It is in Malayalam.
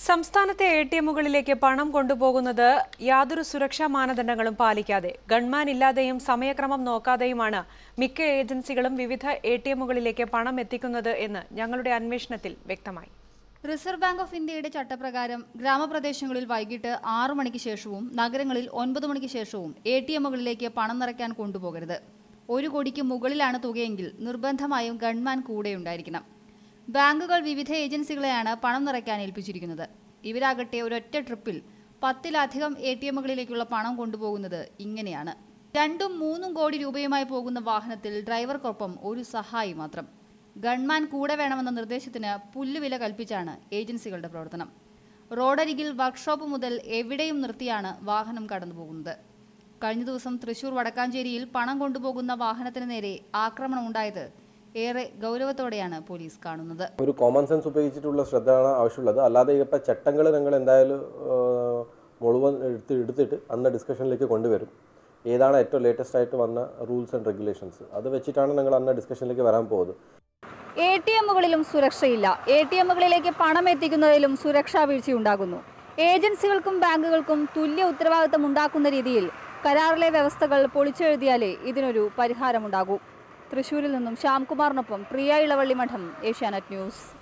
സംസ്ഥാനത്തെ എ ടി എമ്മുകളിലേക്ക് പണം കൊണ്ടുപോകുന്നത് യാതൊരു സുരക്ഷാ മാനദണ്ഡങ്ങളും പാലിക്കാതെ ഗൺമാൻ ഇല്ലാതെയും സമയക്രമം നോക്കാതെയുമാണ് മിക്ക ഏജൻസികളും വിവിധ എ ടി എമ്മുകളിലേക്ക് പണം എത്തിക്കുന്നത് എന്ന് ഞങ്ങളുടെ അന്വേഷണത്തിൽ വ്യക്തമായി റിസർവ് ബാങ്ക് ഓഫ് ഇന്ത്യയുടെ ചട്ടപ്രകാരം ഗ്രാമപ്രദേശങ്ങളിൽ വൈകിട്ട് ആറു മണിക്ക് ശേഷവും നഗരങ്ങളിൽ ഒൻപത് മണിക്ക് ശേഷവും എ ടി എമ്മുകളിലേക്ക് പണം നിറയ്ക്കാൻ കൊണ്ടുപോകരുത് ഒരു കോടിക്ക് മുകളിലാണ് തുകയെങ്കിൽ നിർബന്ധമായും ഗൺമാൻ കൂടെ ഉണ്ടായിരിക്കണം ബാങ്കുകൾ വിവിധ ഏജൻസികളെയാണ് പണം നിറയ്ക്കാൻ ഏൽപ്പിച്ചിരിക്കുന്നത് ഇവരാകട്ടെ ഒരൊറ്റ ട്രിപ്പിൽ പത്തിലധികം എ ടി എമ്മുകളിലേക്കുള്ള പണം കൊണ്ടുപോകുന്നത് ഇങ്ങനെയാണ് രണ്ടും മൂന്നും കോടി രൂപയുമായി പോകുന്ന വാഹനത്തിൽ ഡ്രൈവർക്കൊപ്പം ഒരു സഹായി മാത്രം ഗൺമാൻ കൂടെ വേണമെന്ന നിർദ്ദേശത്തിന് പുല്ലുവില കൽപ്പിച്ചാണ് ഏജൻസികളുടെ പ്രവർത്തനം റോഡരികിൽ വർക്ക്ഷോപ്പ് മുതൽ എവിടെയും നിർത്തിയാണ് വാഹനം കടന്നുപോകുന്നത് കഴിഞ്ഞ ദിവസം തൃശൂർ വടക്കാഞ്ചേരിയിൽ പണം കൊണ്ടുപോകുന്ന വാഹനത്തിന് നേരെ ആക്രമണം ഉണ്ടായത് ഏറെ ഗൗരവത്തോടെയാണ് പോലീസ് കാണുന്നത് ഒരു കോമൺ സെൻസ് ഉപയോഗിച്ചിട്ടുള്ള ശ്രദ്ധയാണ് ആവശ്യമുള്ളത് അല്ലാതെ ഇപ്പം ചട്ടങ്ങൾ ഞങ്ങൾ എന്തായാലും ആ, മുഴുവൻ എടുത്ത് എടുത്തിട്ട് അന്ന് ഡിസ്കഷനിലേക്ക് കൊണ്ടുവരും ഏതാണ് ഏറ്റവും ലേറ്റസ്റ്റ് ആയിട്ട് വന്ന റൂൾസ് ആൻഡ് റെഗുലേഷൻസ് അത് വെച്ചിട്ടാണ് ഞങ്ങൾ അന്ന് ഡിസ്കഷനിലേക്ക് വരാൻ പോകുന്നത് എ ടി എമ്മുകളിലും സുരക്ഷയില്ല എ ടി എമ്മുകളിലേക്ക് പണം എത്തിക്കുന്നതിലും സുരക്ഷാ വീഴ്ചയുണ്ടാകുന്നു ഏജൻസികൾക്കും ബാങ്കുകൾക്കും തുല്യ ഉത്തരവാദിത്തം ഉണ്ടാക്കുന്ന രീതിയിൽ കരാറിലെ വ്യവസ്ഥകൾ പൊളിച്ചെഴുതിയാലേ ഇതിനൊരു പരിഹാരമുണ്ടാകൂ തൃശൂരിൽ നിന്നും ശ്യാംകുമാറിനൊപ്പം പ്രിയ ഇളവള്ളി മഠം ഏഷ്യാനെറ്റ് ന്യൂസ്